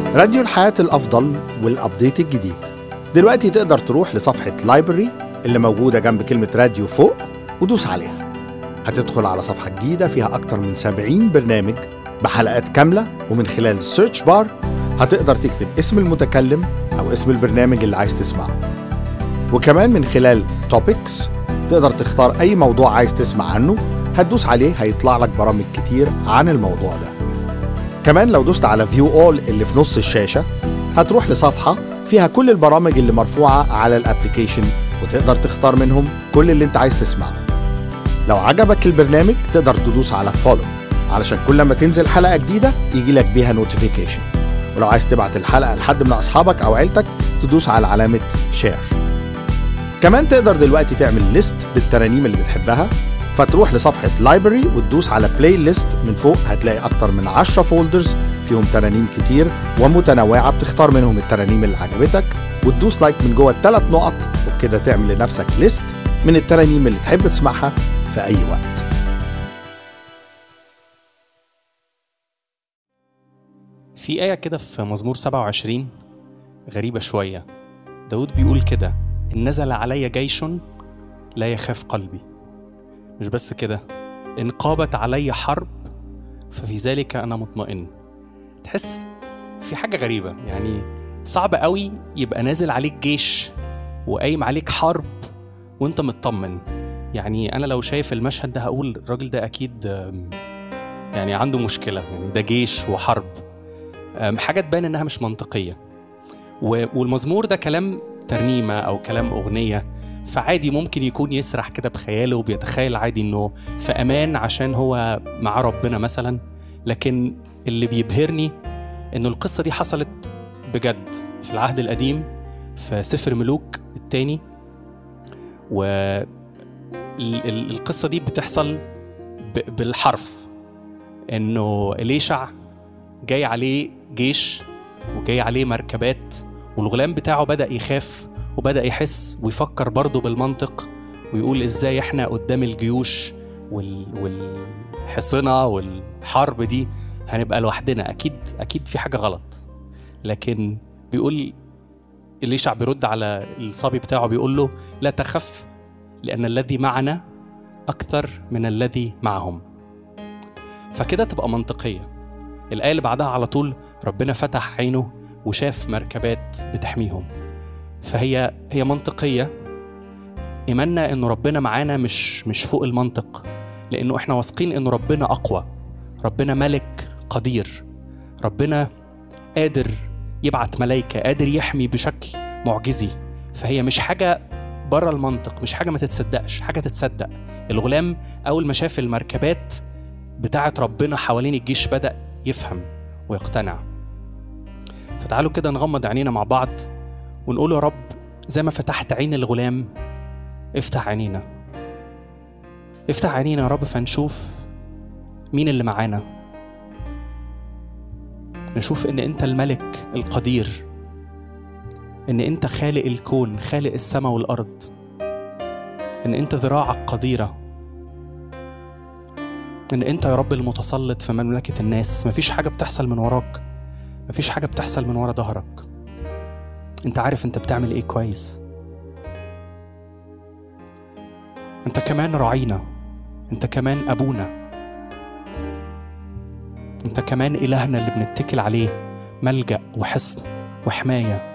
راديو الحياة الأفضل والأبديت الجديد دلوقتي تقدر تروح لصفحة لايبرري اللي موجودة جنب كلمة راديو فوق ودوس عليها هتدخل على صفحة جديدة فيها أكتر من 70 برنامج بحلقات كاملة ومن خلال السيرش بار هتقدر تكتب اسم المتكلم أو اسم البرنامج اللي عايز تسمعه وكمان من خلال توبكس تقدر تختار أي موضوع عايز تسمع عنه هتدوس عليه هيطلع لك برامج كتير عن الموضوع ده كمان لو دوست على فيو اول اللي في نص الشاشة هتروح لصفحة فيها كل البرامج اللي مرفوعة على الابليكيشن وتقدر تختار منهم كل اللي انت عايز تسمعه لو عجبك البرنامج تقدر تدوس على فولو علشان كل ما تنزل حلقة جديدة يجي لك بيها نوتيفيكيشن ولو عايز تبعت الحلقة لحد من أصحابك أو عيلتك تدوس على علامة شير كمان تقدر دلوقتي تعمل ليست بالترانيم اللي بتحبها فتروح لصفحة لايبرري وتدوس على بلاي ليست من فوق هتلاقي أكتر من 10 فولدرز فيهم ترانيم كتير ومتنوعة بتختار منهم الترانيم اللي عجبتك وتدوس لايك من جوه الثلاث نقط وبكده تعمل لنفسك ليست من الترانيم اللي تحب تسمعها في أي وقت في آية كده في مزمور 27 غريبة شوية داود بيقول كده إن نزل علي جيش لا يخاف قلبي مش بس كده إن قابت علي حرب ففي ذلك أنا مطمئن تحس في حاجة غريبة يعني صعب قوي يبقى نازل عليك جيش وقايم عليك حرب وانت مطمن يعني انا لو شايف المشهد ده هقول الراجل ده اكيد آم، يعني عنده مشكلة يعني ده جيش وحرب آم، حاجة تبان انها مش منطقية و- والمزمور ده كلام ترنيمة او كلام اغنية فعادي ممكن يكون يسرح كده بخياله وبيتخيل عادي انه في امان عشان هو مع ربنا مثلا لكن اللي بيبهرني انه القصة دي حصلت بجد في العهد القديم في سفر ملوك التاني و ال- ال- القصة دي بتحصل ب- بالحرف انه إليشع جاي عليه جيش وجاي عليه مركبات والغلام بتاعه بدأ يخاف وبدأ يحس ويفكر برضه بالمنطق ويقول ازاي احنا قدام الجيوش وال... والحصنة والحرب دي هنبقى لوحدنا اكيد اكيد في حاجة غلط لكن بيقول إليشع بيرد على الصبي بتاعه بيقول له لا تخف لأن الذي معنا أكثر من الذي معهم فكده تبقى منطقية الآية اللي بعدها على طول ربنا فتح عينه وشاف مركبات بتحميهم فهي هي منطقية إيماننا إنه ربنا معانا مش مش فوق المنطق لأنه إحنا واثقين إنه ربنا أقوى ربنا ملك قدير ربنا قادر يبعت ملايكة قادر يحمي بشكل معجزي فهي مش حاجة بره المنطق مش حاجة ما تتصدقش حاجة تتصدق الغلام أول ما شاف المركبات بتاعة ربنا حوالين الجيش بدأ يفهم ويقتنع فتعالوا كده نغمض عينينا مع بعض ونقول يا رب زي ما فتحت عين الغلام افتح عينينا افتح عينينا يا رب فنشوف مين اللي معانا نشوف ان انت الملك القدير ان انت خالق الكون خالق السماء والارض ان انت ذراعك قديره ان انت يا رب المتسلط في مملكه الناس مفيش حاجه بتحصل من وراك مفيش حاجه بتحصل من ورا ظهرك انت عارف انت بتعمل ايه كويس انت كمان راعينا انت كمان ابونا انت كمان الهنا اللي بنتكل عليه ملجا وحصن وحمايه